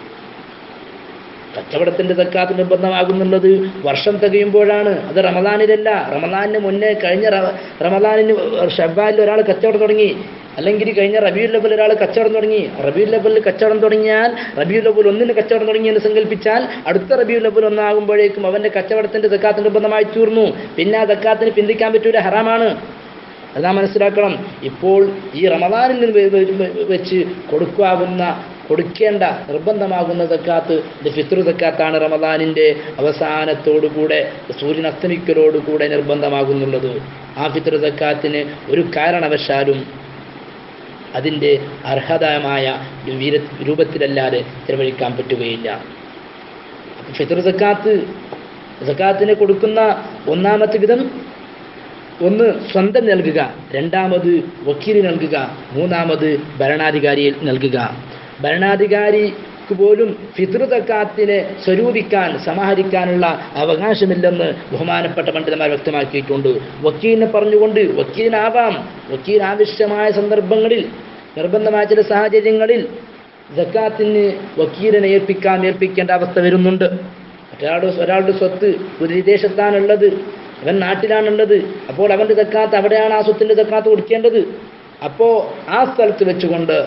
കച്ചവടത്തിന്റെ സക്കാത്ത് നിർബന്ധമാകുന്നുള്ളത് വർഷം തികയുമ്പോഴാണ് അത് റമദാനിലല്ല റമദാനിന് മുന്നേ കഴിഞ്ഞ റ- റമദാനിന് ഷബ്ബാലിൽ ഒരാൾ കച്ചവടം തുടങ്ങി അല്ലെങ്കിൽ കഴിഞ്ഞ റബിയുൽ ലബൽ ഒരാൾ കച്ചവടം തുടങ്ങി റബിയുൽ ലബലിൽ കച്ചവടം തുടങ്ങിയാൽ റബിയുൽ ലബൽ ഒന്നിന് കച്ചവടം തുടങ്ങി എന്ന് സങ്കല്പിച്ചാൽ അടുത്ത റബിയുൽ ലബൽ ഒന്നാകുമ്പോഴേക്കും അവന്റെ കച്ചവടത്തിന്റെ സക്കാത്ത് നിർബന്ധമായി തീർന്നു പിന്നെ ആ സക്കാത്തിന് പിന്തിക്കാൻ പറ്റൂല ഹറാമാണ് അത് നാം മനസ്സിലാക്കണം ഇപ്പോൾ ഈ റമദാനിൽ നിന്ന് വെ- വെ- വെ- വെച്ച് കൊടുക്കാവുന്ന കൊടുക്കേണ്ട നിർബന്ധമാകുന്ന സക്കാത്ത് ഇത് ഫിത്രു സക്കാത്താണ് റമദാനിൻ്റെ അവസാനത്തോടുകൂടെ സൂര്യൻ അസ്തമിക്കലോടുകൂടെ നിർബന്ധമാകുന്നുള്ളത് ആ ഫിത്രു സക്കാത്തിന് ഒരു കാരണവശാലും അതിൻ്റെ അർഹതമായ വീര രൂപത്തിലല്ലാതെ ചെലവഴിക്കാൻ പറ്റുകയില്ല അപ്പോൾ ഫിത്ർ സക്കാത്ത് സക്കാത്തിന് കൊടുക്കുന്ന ഒന്നാമത്തെ വിധം ഒന്ന് സ്വന്തം നൽകുക രണ്ടാമത് വക്കീൽ നൽകുക മൂന്നാമത് ഭരണാധികാരിയിൽ നൽകുക ഭരണാധികാരിക്ക് പോലും ഫിത്ർ തക്കാത്തിനെ സ്വരൂപിക്കാൻ സമാഹരിക്കാനുള്ള അവകാശമില്ലെന്ന് ബഹുമാനപ്പെട്ട പണ്ഡിതന്മാർ വ്യക്തമാക്കിയിട്ടുണ്ട് വക്കീലിനെ പറഞ്ഞുകൊണ്ട് വക്കീലിനാവാം വക്കീൽ ആവശ്യമായ സന്ദർഭങ്ങളിൽ നിർബന്ധമായ ചില സാഹചര്യങ്ങളിൽ ജക്കാത്തിന് വക്കീലിനെ ഏൽപ്പിക്കാൻ ഏൽപ്പിക്കേണ്ട അവസ്ഥ വരുന്നുണ്ട് ഒരാളുടെ ഒരാളുടെ സ്വത്ത് ഒരു വിദേശത്താണുള്ളത് അവൻ നാട്ടിലാണുള്ളത് അപ്പോൾ അവൻ്റെ തക്കാത്ത് അവിടെയാണ് ആ സ്വത്തിൻ്റെ തക്കാത്ത് കൊടുക്കേണ്ടത് അപ്പോൾ ആ സ്ഥലത്ത് വെച്ചുകൊണ്ട്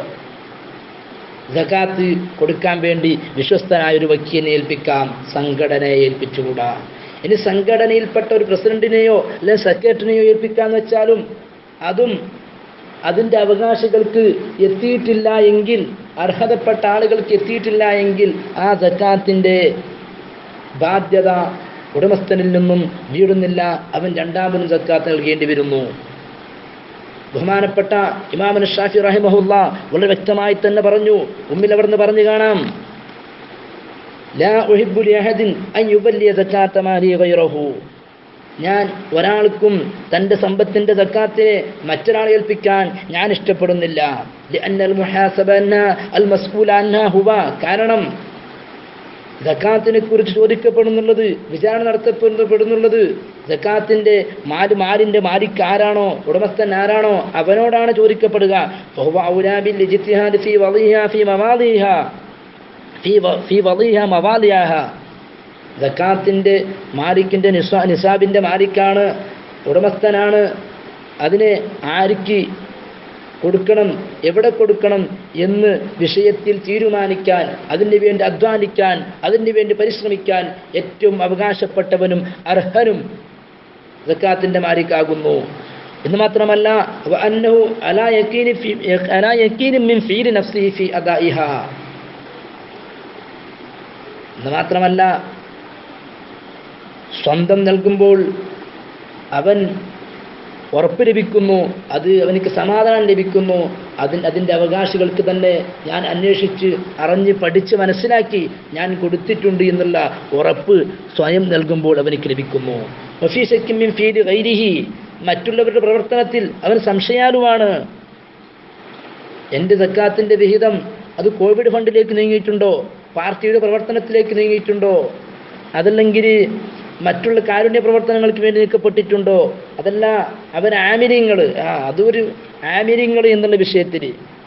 സക്കാത്ത് കൊടുക്കാൻ വേണ്ടി വിശ്വസ്തനായ ഒരു വക്കീലിനെ ഏൽപ്പിക്കാം സംഘടനയെ ഏൽപ്പിച്ചുകൂടാ ഇനി സംഘടനയിൽപ്പെട്ട ഒരു പ്രസിഡന്റിനെയോ അല്ലെങ്കിൽ സെക്രട്ടറിനെയോ ഏൽപ്പിക്കാന്ന് വെച്ചാലും അതും അതിൻ്റെ അവകാശികൾക്ക് എത്തിയിട്ടില്ല എങ്കിൽ അർഹതപ്പെട്ട ആളുകൾക്ക് എത്തിയിട്ടില്ല എങ്കിൽ ആ സക്കാത്തിൻ്റെ ബാധ്യത ഉടമസ്ഥനിൽ നിന്നും വീടുന്നില്ല അവൻ രണ്ടാമതും സക്കാത്ത് നൽകേണ്ടി വരുന്നു ബഹുമാനപ്പെട്ട ഇമാമൻ ഷാഫി റഹിമഹുല്ല വളരെ വ്യക്തമായി തന്നെ പറഞ്ഞു ഉമ്മിൽ അവിടുന്ന് പറഞ്ഞു കാണാം ലാ ഉഹിബ്ബു ലിഅഹദിൻ അൻ യുബല്ലിയ സക്കാത്ത മാലി ഗൈറഹു ഞാൻ ഒരാൾക്കും തൻ്റെ സമ്പത്തിൻ്റെ സക്കാത്തിനെ മറ്റൊരാളെ ഏൽപ്പിക്കാൻ ഞാൻ ഇഷ്ടപ്പെടുന്നില്ല ലിഅന്നൽ മുഹാസബ അന്ന അൽ മസ്ഊല അന്ന ഹുവ കാരണം ജക്കാത്തിനെ കുറിച്ച് ചോദിക്കപ്പെടുന്നുള്ളത് വിചാരണ നടത്തപ്പെടുന്നുള്ളത് ജക്കാത്തിന്റെ മാല് മാലിന്റെ മാലിക്ക് ആരാണോ ഉടമസ്ഥൻ ആരാണോ അവനോടാണ് ചോദിക്കപ്പെടുക ഫഹുവ ഔലാ ബിൽ ഇജ്തിഹാദ് ഫീ വളിഹ ഫീ മവാദിഹ ഫീ വ- ഫീ വളിഹ മവാദിഹ ജക്കാത്തിന്റെ മാലിക്കിന്റെ നിസാ നിസാബിന്റെ മാലിക്കാണ് ഉടമസ്ഥനാണ് അതിനെ ആർക്ക് കൊടുക്കണം എവിടെ കൊടുക്കണം എന്ന് വിഷയത്തിൽ തീരുമാനിക്കാൻ അതിന് വേണ്ടി അധ്വാനിക്കാൻ അതിന് വേണ്ടി പരിശ്രമിക്കാൻ ഏറ്റവും അവകാശപ്പെട്ടവനും അർഹനും സക്കാത്തിൻ്റെ മാലിക്കാകുന്നു എന്ന് മാത്രമല്ല വഅന്നഹു അലാ യഖീനി ഫി അലാ യഖീനി മിൻ ഫീരി നഫ്സിഹി ഫി അദാഇഹ എന്ന് മാത്രമല്ല സ്വന്തം നൽകുമ്പോൾ അവൻ ഉറപ്പ് ലഭിക്കുന്നു അത് അവനിക്ക് സമാധാനം ലഭിക്കുന്നു അതിന് അതിൻ്റെ അവകാശികൾക്ക് തന്നെ ഞാൻ അന്വേഷിച്ച് അറിഞ്ഞ് പഠിച്ച് മനസ്സിലാക്കി ഞാൻ കൊടുത്തിട്ടുണ്ട് എന്നുള്ള ഉറപ്പ് സ്വയം നൽകുമ്പോൾ അവനിക്ക് ലഭിക്കുന്നു വഫീസക്കിമ്മിൻ ഫീല് ഗൈരിഹി മറ്റുള്ളവരുടെ പ്രവർത്തനത്തിൽ അവൻ സംശയാലുവാണ് എൻ്റെ സക്കാത്തിൻ്റെ വിഹിതം അത് കോവിഡ് ഫണ്ടിലേക്ക് നീങ്ങിയിട്ടുണ്ടോ പാർട്ടിയുടെ പ്രവർത്തനത്തിലേക്ക് നീങ്ങിയിട്ടുണ്ടോ അതല്ലെങ്കിൽ മറ്റുള്ള കാരുണ്യ പ്രവർത്തനങ്ങൾക്ക് വേണ്ടി നീക്കപ്പെട്ടിട്ടുണ്ടോ അതല്ല അവർ ആമിര്യങ്ങൾ ആ അതൊരു ആമിര്യങ്ങൾ എന്നുള്ള വിഷയത്തിൽ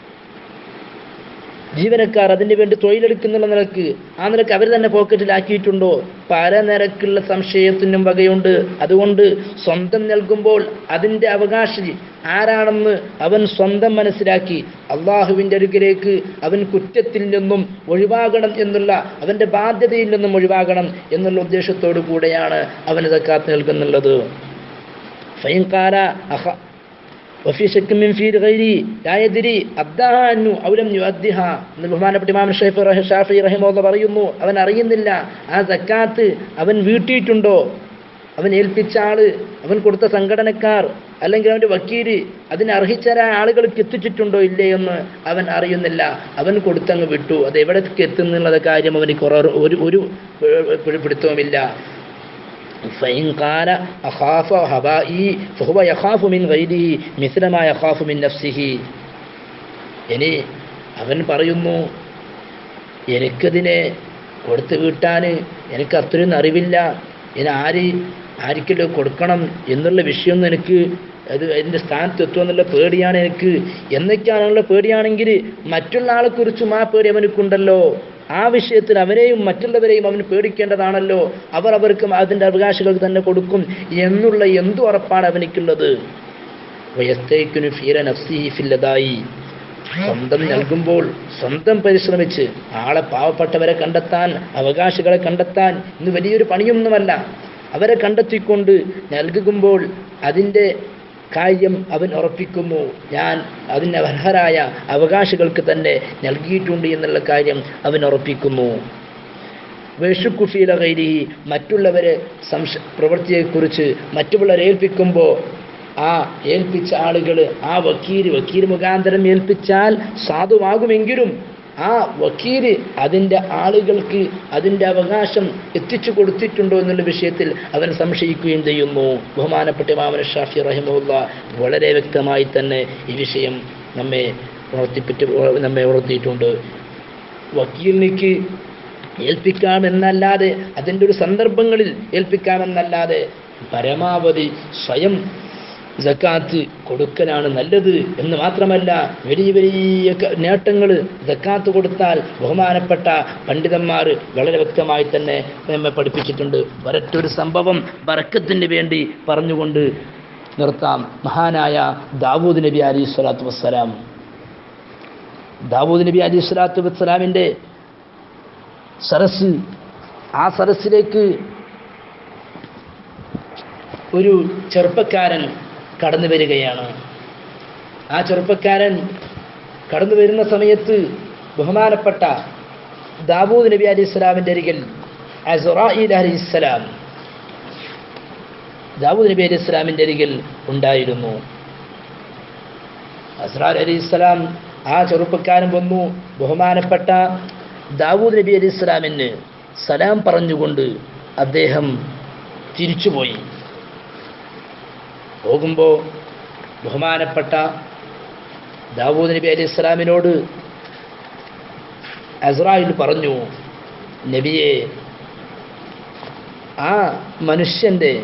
ജീവനക്കാർ അതിന് വേണ്ടി തൊഴിലെടുക്കുന്നുള്ള നിലക്ക് ആ നിലക്ക് അവർ തന്നെ പോക്കറ്റിലാക്കിയിട്ടുണ്ടോ പല നിരക്കുള്ള സംശയത്തിനും വകയുണ്ട് അതുകൊണ്ട് സ്വന്തം നൽകുമ്പോൾ അതിൻ്റെ അവകാശി ആരാണെന്ന് അവൻ സ്വന്തം മനസ്സിലാക്കി അള്ളാഹുവിൻ്റെ അടുക്കിലേക്ക് അവൻ കുറ്റത്തിൽ നിന്നും ഒഴിവാകണം എന്നുള്ള അവൻ്റെ ബാധ്യതയിൽ നിന്നും ഒഴിവാകണം എന്നുള്ള ഉദ്ദേശത്തോടു കൂടെയാണ് അവൻ സക്കാത്ത് നൽകുന്നുള്ളത് ഫൈൻകാര അഹ وفي شك من في غيري لا يدري أداها أنه أو لم يؤدها എന്ന് ബഹുമാനപ്പെട്ട ഇമാം ഷൈഫ് റഹ- ഷാഫി റഹിമോദ പറയുന്നു അവൻ അറിയുന്നില്ല ആ സക്കാത്ത് അവൻ വീട്ടിയിട്ടുണ്ടോ അവൻ ഏൽപ്പിച്ച ആള് അവൻ കൊടുത്ത സംഘടനക്കാർ അല്ലെങ്കിൽ അവൻ്റെ വക്കീല് അതിന് അർഹിച്ച ആളുകൾക്ക് എത്തിച്ചിട്ടുണ്ടോ ഇല്ലേ എന്ന് അവൻ അറിയുന്നില്ല അവൻ കൊടുത്തങ്ങ് വിട്ടു അത് എവിടേക്ക് എത്തുന്നുള്ള കാര്യം അവന് കുറ ഒരു ഒരു പിടി- പിടുത്തവുമില്ല فإن قال أخاف هبائي فهو يخاف من غيره مثل ما يخاف من نفسه ഇനി അവൻ പറയുന്നു എനിക്കതിനെ കൊടുത്തു വീട്ടാൻ എനിക്ക് അത്രയൊന്നും അറിവില്ല ഇനി ആര് ആർക്കെല്ലാം കൊടുക്കണം എന്നുള്ള വിഷയമൊന്നും എനിക്ക് അത് അതിൻ്റെ സ്ഥാനത്ത് എത്തുമെന്നുള്ള പേടിയാണ് എനിക്ക് എന്നൊക്കെയാണുള്ള പേടിയാണെങ്കിൽ മറ്റുള്ള ആളെക്കുറിച്ചും ആ പേടി അവനക്കുണ്ടല്ലോ ആ വിഷയത്തിൽ അവരെയും മറ്റുള്ളവരെയും അവന് പേടിക്കേണ്ടതാണല്ലോ അവർ അവർക്ക് അതിൻ്റെ അവകാശികൾക്ക് തന്നെ കൊടുക്കും എന്നുള്ള എന്തു ഉറപ്പാണ് അവനിക്കുള്ളത് വയസ്തേക്കിനു ഫീര നഫ്സിഹി ഫില്ലതായി സ്വന്തം നൽകുമ്പോൾ സ്വന്തം പരിശ്രമിച്ച് ആളെ പാവപ്പെട്ടവരെ കണ്ടെത്താൻ അവകാശികളെ കണ്ടെത്താൻ ഇന്ന് വലിയൊരു പണിയൊന്നുമല്ല അവരെ കണ്ടെത്തിക്കൊണ്ട് നൽകുമ്പോൾ അതിൻ്റെ കാര്യം അവൻ ഉറപ്പിക്കുന്നു ഞാൻ അതിന് അർഹരായ അവകാശികൾക്ക് തന്നെ നൽകിയിട്ടുണ്ട് എന്നുള്ള കാര്യം അവൻ ഉറപ്പിക്കുന്നു വേഷുക്കുഫീല കൈരിഹി മറ്റുള്ളവരെ സംശ പ്രവൃത്തിയെക്കുറിച്ച് മറ്റുള്ളവരെ ഏൽപ്പിക്കുമ്പോൾ ആ ഏൽപ്പിച്ച ആളുകൾ ആ വക്കീല് വക്കീൽ മുഖാന്തരം ഏൽപ്പിച്ചാൽ സാധുവാകുമെങ്കിലും ആ വക്കീല് അതിൻ്റെ ആളുകൾക്ക് അതിൻ്റെ അവകാശം എത്തിച്ചു കൊടുത്തിട്ടുണ്ടോ എന്നുള്ള വിഷയത്തിൽ അവൻ സംശയിക്കുകയും ചെയ്യുന്നു ബഹുമാനപ്പെട്ട മാമന ഷാഫി റഹിമുല്ല വളരെ വ്യക്തമായി തന്നെ ഈ വിഷയം നമ്മെ ഉണർത്തിപ്പറ്റി നമ്മെ ഉണർത്തിയിട്ടുണ്ട് വക്കീലിനിക്ക് ഏൽപ്പിക്കാമെന്നല്ലാതെ അതിൻ്റെ ഒരു സന്ദർഭങ്ങളിൽ ഏൽപ്പിക്കാമെന്നല്ലാതെ പരമാവധി സ്വയം ജക്കാത്ത് കൊടുക്കലാണ് നല്ലത് എന്ന് മാത്രമല്ല വലിയ വലിയ നേട്ടങ്ങൾ ജക്കാത്ത് കൊടുത്താൽ ബഹുമാനപ്പെട്ട പണ്ഡിതന്മാർ വളരെ വ്യക്തമായി തന്നെ നമ്മെ പഠിപ്പിച്ചിട്ടുണ്ട് ഒരൊറ്റൊരു സംഭവം ബറക്കത്തിന് വേണ്ടി പറഞ്ഞുകൊണ്ട് നിർത്താം മഹാനായ ദാവൂദ് നബി അലി സ്വലാത്തു വസ്സലാം ദാവൂദ് നബി അലി സ്വലാത്തു വസ്സലാമിൻ്റെ സരസ് ആ സരസിലേക്ക് ഒരു ചെറുപ്പക്കാരൻ കടന്നു വരികയാണ് ആ ചെറുപ്പക്കാരൻ കടന്നു വരുന്ന സമയത്ത് ബഹുമാനപ്പെട്ട ദാവൂദ് നബി അലി ഇസ്ലാമിൻ്റെ അരികിൽ അസുറായിൽ അലി ഇസ്ലാം ദാവൂദ് നബി അലി ഇസ്ലാമിൻ്റെ അരികിൽ ഉണ്ടായിരുന്നു അസ്രാർ അലി ഇസ്ലാം ആ ചെറുപ്പക്കാരൻ വന്നു ബഹുമാനപ്പെട്ട ദാവൂദ് നബി അലി ഇസ്ലാമിന് സലാം പറഞ്ഞുകൊണ്ട് അദ്ദേഹം തിരിച്ചുപോയി പോകുമ്പോൾ ബഹുമാനപ്പെട്ട ദാവൂദ് നബി അലി ഇസ്ലാമിനോട് അസ്രായിൽ പറഞ്ഞു നബിയെ ആ മനുഷ്യൻ്റെ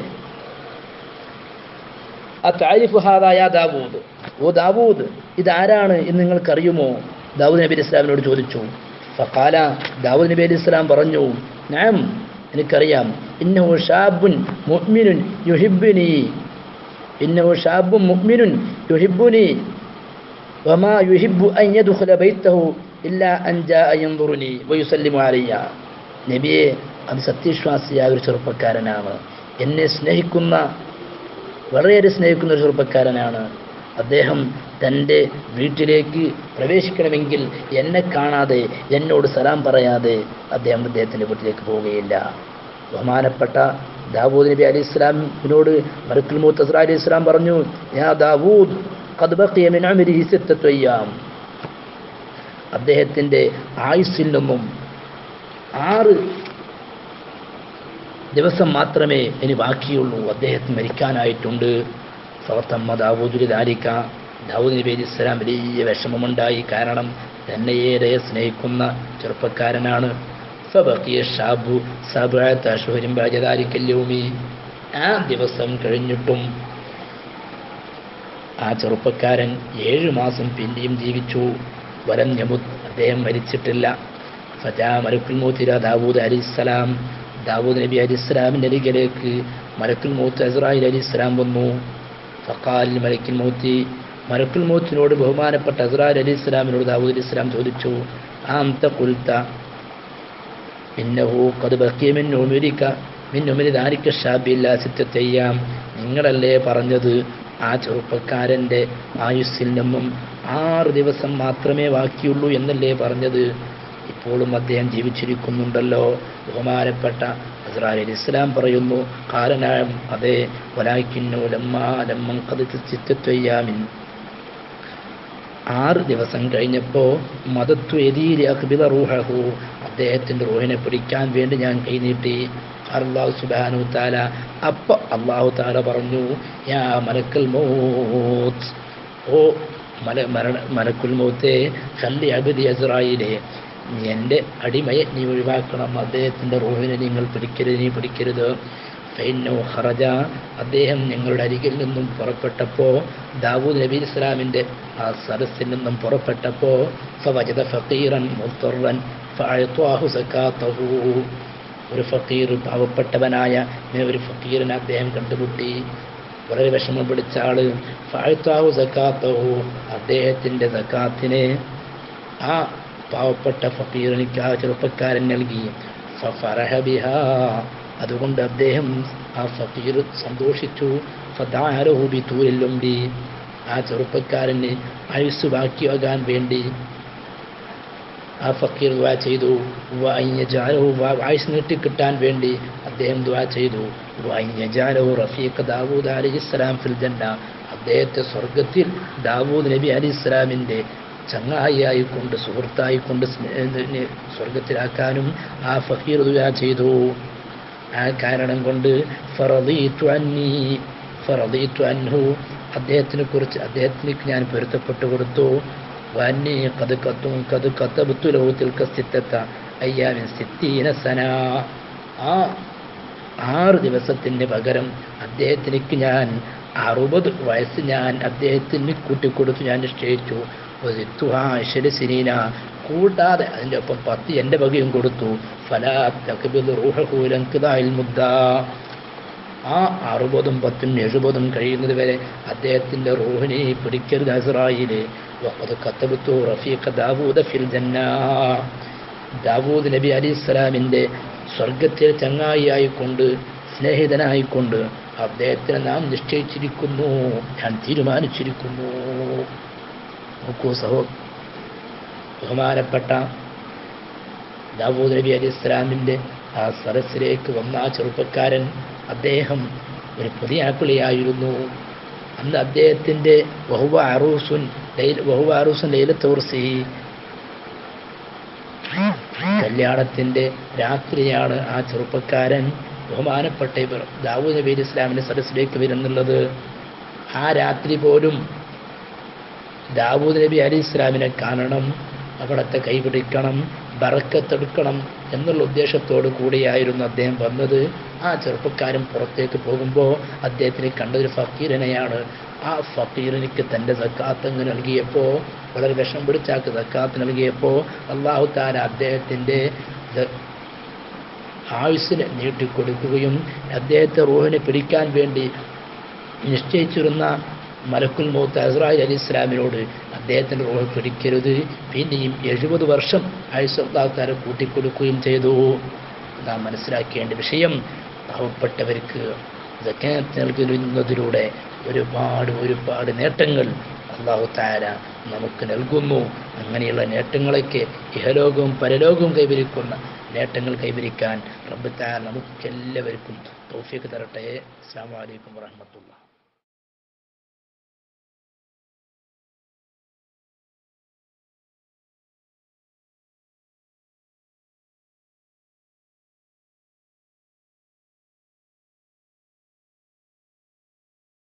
ആ താരിഫ് ഹാദായ ദാവൂദ് ഓ ദാവൂദ് ഇതാരാണ് എന്ന് നിങ്ങൾക്കറിയുമോ ദാവൂദ് നബി അലി ഇസ്ലാമിനോട് ചോദിച്ചു ഫക്കാല ദാവൂദ് നബി അലി ഇസ്ലാം പറഞ്ഞു ഞാൻ എനിക്കറിയാം ഇന്നഹു ഷാബുൻ മുഅ്മിനുൻ യുഹിബ്ബുനി ഇന്നഹു ഷാബുൻ മുഅ്മിനുൻ യുഹിബ്ബുനി വമാ യുഹിബ്ബു അൻ യദ്ഖുല ബൈത്തഹു ഇല്ലാ അൻ ജാഅ യൻദുറുനി വയുസല്ലിമു അലയ്യ നബിയെ അത് സത്യവിശ്വാസിയായ ഒരു ചെറുപ്പക്കാരനാണ് എന്നെ സ്നേഹിക്കുന്ന വളരെയേറെ സ്നേഹിക്കുന്ന ഒരു ചെറുപ്പക്കാരനാണ് അദ്ദേഹം തൻ്റെ വീട്ടിലേക്ക് പ്രവേശിക്കണമെങ്കിൽ എന്നെ കാണാതെ എന്നോട് സലാം പറയാതെ അദ്ദേഹം അദ്ദേഹത്തിൻ്റെ വീട്ടിലേക്ക് പോവുകയില്ല ബഹുമാനപ്പെട്ട ദാവൂദ് നബി അലി ഇസ്ലാമിനോട് മറുക്കുൽ മൂത്ത് അസ്ര അലി ഇസ്ലാം പറഞ്ഞു യാ ദാവൂദ് ഖദ് ബഖിയ മിൻ അമരിഹി സിത്തത്തു അയ്യാം അദ്ദേഹത്തിൻ്റെ ആയുസ്സിൽ നിന്നും ആറ് ദിവസം മാത്രമേ ഇനി ബാക്കിയുള്ളൂ അദ്ദേഹത്തിന് മരിക്കാനായിട്ടുണ്ട് സവർത്തമ്മ ദാവൂദുൽ ദാരിക്ക ദാവൂദ് നബി അലി ഇസ്ലാം വലിയ വിഷമമുണ്ടായി കാരണം തന്നെ ഏറെ സ്നേഹിക്കുന്ന ചെറുപ്പക്കാരനാണ് ഫബക്കിയ ഷാബു സബഅത്ത് അശ്ഹുരിൻ ബഅദ ദാലിക്കൽ യൗമി ആ ദിവസം കഴിഞ്ഞിട്ടും ആ ചെറുപ്പക്കാരൻ ഏഴു മാസം പിന്നെയും ജീവിച്ചു വരം ഞമുത് അദ്ദേഹം മരിച്ചിട്ടില്ല ഫജാ മലക്കുൽ മൂത്തിര ദാവൂദ് അലി ഇസ്ലാം ദാവൂദ് നബി അലി ഇസ്ലാമിൻ്റെ അരികിലേക്ക് മലക്കുൽ മൂത്ത് അസ്രായിൽ അലി ഇസ്ലാം വന്നു ഫക്കാൽ മലക്കുൽ മൂത്തി മലക്കുൽ മൂത്തിനോട് ബഹുമാനപ്പെട്ട അസ്രാൽ അലി ഇസ്ലാമിനോട് ദാവൂദ് അലി ഇസ്ലാം ചോദിച്ചു ആ അന്ത കുൽത്ത ഇന്നഹു കത് ബക്കിയ മിൻ ഉമിരിക്ക മിൻ ഉമിരി ദാരിക്ക ഷാബില്ല സിറ്റത്തെയ്യാം നിങ്ങളല്ലേ പറഞ്ഞത് ആ ചെറുപ്പക്കാരൻ്റെ ആയുസ്സിൽ നിന്നും ആറ് ദിവസം മാത്രമേ ബാക്കിയുള്ളൂ എന്നല്ലേ പറഞ്ഞത് ഇപ്പോഴും അദ്ദേഹം ജീവിച്ചിരിക്കുന്നുണ്ടല്ലോ ബഹുമാനപ്പെട്ട അസ്രാൽ അലി ഇസ്ലാം പറയുന്നു കാലനായം അതെ വലാക്കിന്നു ലമ്മാ ലമ്മൻ കത് ചിത്തത്വയ്യാമിൻ ആറ് ദിവസം കഴിഞ്ഞപ്പോൾ മതത്വ എതിരി അഖ്ബില റൂഹഹു അദ്ദേഹത്തിൻ്റെ റൂഹിനെ പിടിക്കാൻ വേണ്ടി ഞാൻ കൈനീട്ടി അള്ളാഹു സുബാനു താല അപ്പ അള്ളാഹു താല പറഞ്ഞു യാ മലക്കൽ മൗത്ത് ഓ മല മരണ മലക്കുൽ മൗത്തെ കല്ലി അബിദി അസ്രായിലെ എൻ്റെ അടിമയെ നീ ഒഴിവാക്കണം അദ്ദേഹത്തിൻ്റെ റൂഹിനെ നിങ്ങൾ പിടിക്കരുത് നീ പിടിക്കരുത് ഫൈനോ ഹറജ അദ്ദേഹം ഞങ്ങളുടെ അരികിൽ നിന്നും പുറപ്പെട്ടപ്പോൾ ദാവൂദ് നബി ഇസ്ലാമിൻ്റെ ആ സദസ്സിൽ നിന്നും പുറപ്പെട്ടപ്പോൾ ഫവജദ ഫക്കീറൻ മുത്തറൻ ഫഅത്വാഹു സക്കാത്തഹു ഒരു ഫക്കീർ പാവപ്പെട്ടവനായ ഇങ്ങനെ ഒരു ഫക്കീറിനെ അദ്ദേഹം കണ്ടുമുട്ടി വളരെ വിഷമം പിടിച്ച ആള് ഫഅത്വാഹു സക്കാത്തഹു അദ്ദേഹത്തിൻ്റെ സക്കാത്തിനെ ആ പാവപ്പെട്ട ഫക്കീറിനിക്ക് ആ ചെറുപ്പക്കാരൻ നൽകി ഫഫറഹ ബിഹാ അതുകൊണ്ട് അദ്ദേഹം ആ ഫക്കീർ സന്തോഷിച്ചു ഫദാരഹു ബിതൂരില്ലുംബി ആ ചെറുപ്പക്കാരന് ആയുസ് ബാക്കിയാകാൻ വേണ്ടി ആ ഫക്കീർ ദുആ ചെയ്തു വഅയ്യജാലഹു ആയുസ് നീട്ടിക്കിട്ടാൻ വേണ്ടി അദ്ദേഹം ദുആ ചെയ്തു വഅയ്യജാലഹു റഫീഖ ദാവൂദ് അലൈഹിസ്സലാം ഫിൽ ജന്ന അദ്ദേഹത്തെ സ്വർഗത്തിൽ ദാവൂദ് നബി അലൈഹിസ്സലാമിൻ്റെ ചങ്ങായിയായിക്കൊണ്ട് സുഹൃത്തായിക്കൊണ്ട് സ്നേ- സ്വർഗത്തിലാക്കാനും ആ ഫക്കീർ ദുആ ചെയ്തു ആ കാരണം കൊണ്ട് ഫറദീതു അന്നി ഫറദീതു അൻഹു അദ്ദേഹത്തിനെ കുറിച്ച് അദ്ദേഹത്തിന് ഞാൻ പൊരുത്തപ്പെട്ടു കൊടുത്തു വന്നി കത് കത്തും കത് കത്തബുത്തു ലഹുത്തിൽ കസ്തിത്ത അയ്യാമിൻ സിത്തീന സന ആ ആറ് ദിവസത്തിന് പകരം അദ്ദേഹത്തിലേക്ക് ഞാൻ അറുപത് വയസ്സ് ഞാൻ അദ്ദേഹത്തിന് കൂട്ടിക്കൊടുത്തു ഞാൻ നിശ്ചയിച്ചു സിനീന കൂട്ടാതെ അതിൻ്റെ ഒപ്പം പത്ത് എൻ്റെ വകയും കൊടുത്തു ഫലാ തക്ബിദ് റൂഹൂലങ്കിതായിൽ മുദ്ദ ആ അറുപതും പത്തും എഴുപതും കഴിയുന്നത് വരെ അദ്ദേഹത്തിൻ്റെ റൂഹിനെ പിടിക്കരുത് അസറായില് വഖദ് കത്തബത്തു റഫീഖ ദാവൂദ ഫിൽ ജന്ന ദാവൂദ് നബി അലി ഇസ്ലാമിൻ്റെ സ്വർഗത്തിൽ ചങ്ങായിയായിക്കൊണ്ട് സ്നേഹിതനായിക്കൊണ്ട് അദ്ദേഹത്തിനെ നാം നിശ്ചയിച്ചിരിക്കുന്നു ഞാൻ തീരുമാനിച്ചിരിക്കുന്നു നോക്കൂ സഹോ ബഹുമാനപ്പെട്ട ദാവൂദ് നബി അലി ഇസ്ലാമിൻ്റെ ആ സരസിലേക്ക് വന്ന ആ ചെറുപ്പക്കാരൻ അദ്ദേഹം ഒരു പുതിയ ആപ്പിളിയായിരുന്നു അന്ന് അദ്ദേഹത്തിൻ്റെ വഹുവ അറൂസുൻ ലൈല- വഹുവ അറൂസുൻ ലൈലത്തോർസി കല്യാണത്തിൻ്റെ രാത്രിയാണ് ആ ചെറുപ്പക്കാരൻ ബഹുമാനപ്പെട്ട ഇവർ ദാവൂദ് നബി അലി ഇസ്ലാമിൻ്റെ സദസ്സിലേക്ക് വരുന്നുള്ളത് ആ രാത്രി പോലും ദാവൂദ് നബി അലി ഇസ്ലാമിനെ കാണണം അവിടത്തെ കൈപിടിക്കണം ബറക്കത്തെടുക്കണം എന്നുള്ള ഉദ്ദേശത്തോടു കൂടിയായിരുന്നു അദ്ദേഹം വന്നത് ആ ചെറുപ്പക്കാരൻ പുറത്തേക്ക് പോകുമ്പോൾ അദ്ദേഹത്തിന് കണ്ടൊരു ഫക്കീറിനെയാണ് ആ ഫക്കീറിനിക്ക് തൻ്റെ സക്കാത്തങ്ങ് നൽകിയപ്പോൾ വളരെ വിഷം പിടിച്ചാക്ക് സക്കാത്ത് നൽകിയപ്പോൾ അള്ളാഹു താല അദ്ദേഹത്തിൻ്റെ ദ- ആയുസ്സിനെ നീട്ടിക്കൊടുക്കുകയും അദ്ദേഹത്തെ റൂഹിനെ പിടിക്കാൻ വേണ്ടി നിശ്ചയിച്ചിരുന്ന മലക്കുൽ മൗത്ത് അസ്രായിൽ അലി ഇസ്ലാമിനോട് അദ്ദേഹത്തിൻ്റെ റോഹ് പിടിക്കരുത് പിന്നെയും എഴുപത് വർഷം ആയുസ്വത്താക്കാരെ കൂട്ടിക്കൊടുക്കുകയും ചെയ്തു നാം മനസ്സിലാക്കേണ്ട വിഷയം പാവപ്പെട്ടവർക്ക് ജക്കാത്ത് നൽകുന്നതിലൂടെ ഒരുപാട് ഒരുപാട് നേട്ടങ്ങൾ അള്ളാഹു താര നമുക്ക് നൽകുന്നു അങ്ങനെയുള്ള നേട്ടങ്ങളൊക്കെ ഇഹലോകവും പരലോകവും കൈവരിക്കുന്ന നേട്ടങ്ങൾ കൈവരിക്കാൻ റബ്ബ് താര നമുക്കെല്ലാവർക്കും തൗഫീഖ് തരട്ടെ അസ്സാം വലൈക്കും വാഹമത്തുള്ള